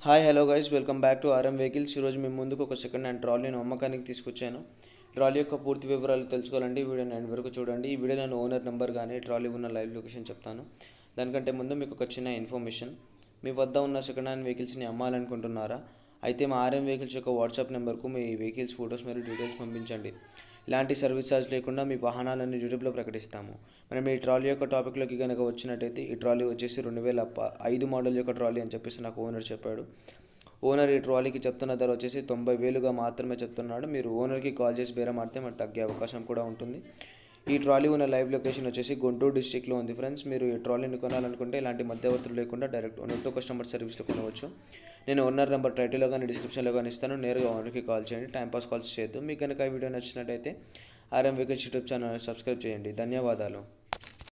hi hello guys welcome back to RM vehicles ఈరోజు మీ ముందుకు ఒక సెకండ్ హ్యాండ్ ట్రాలీని అమ్మకానికి తీసుకొచ్చాను ట్రాలీ యొక్క పూర్తి వివరాలు తెలుసుకోవాలంటే ఈ వీడియోని ఎండ్ వరకు చూడండి ఈ వీడియో నేను ఓనర్ నెంబర్ కానీ ట్రాలీ ఉన్న లైవ్ లొకేషన్ చెప్తాను దానికంటే ముందు మీకు ఒక చిన్న ఇన్ఫర్మేషన్ మీ వద్ద ఉన్న సెకండ్ హ్యాండ్ వెహికల్స్ని అమ్మాలనుకుంటున్నారా అయితే మా ఆర్ఎం వెహికల్స్ యొక్క వాట్సాప్ నెంబర్కు మీ వెహికల్స్ ఫొటోస్ మరియు డీటెయిల్స్ పంపించండి ఇలాంటి సర్వీస్ ఛార్జ్ లేకుండా మీ వాహనాలను యూట్యూబ్లో ప్రకటిస్తాము మనం ఈ ట్రాలీ యొక్క టాపిక్లోకి కనుక వచ్చినట్టయితే ఈ ట్రాలీ వచ్చేసి రెండు వేల ప- ఐదు మోడల్ యొక్క ట్రాలీ అని చెప్పేసి నాకు ఓనర్ చెప్పాడు ఓనర్ ఈ ట్రాలీకి చెప్తున్న ధర వచ్చేసి తొంభై వేలుగా మాత్రమే చెప్తున్నాడు మీరు ఓనర్కి కాల్ చేసి బేరం ఆడితే మరి తగ్గే అవకాశం కూడా ఉంటుంది ఈ ట్రాలీ ఉన్న లైవ్ లొకేషన్ వచ్చేసి గుంటూరు డిస్టిక్లో ఉంది ఫ్రెండ్స్ మీరు ఈ ట్రాలీని కొనాలనుకుంటే ఇలాంటి మధ్యవర్తులు లేకుండా డైరెక్ట్ ఓనర్ టు కస్టమర్ సర్వీస్లో కొనవచ్చు నేను ఓనర్ నెంబర్ టైటిల్లో కానీ డిస్క్రిప్షన్లో కానీ ఇస్తాను నేరుగా ఓనర్కి కాల్ చేయండి టైంపాస్ కాల్స్ చేయొద్దు మీకు కనుక ఈ వీడియో నచ్చినట్టయితే RM vehicles YouTube channel subscribe చేయండి ధన్యవాదాలు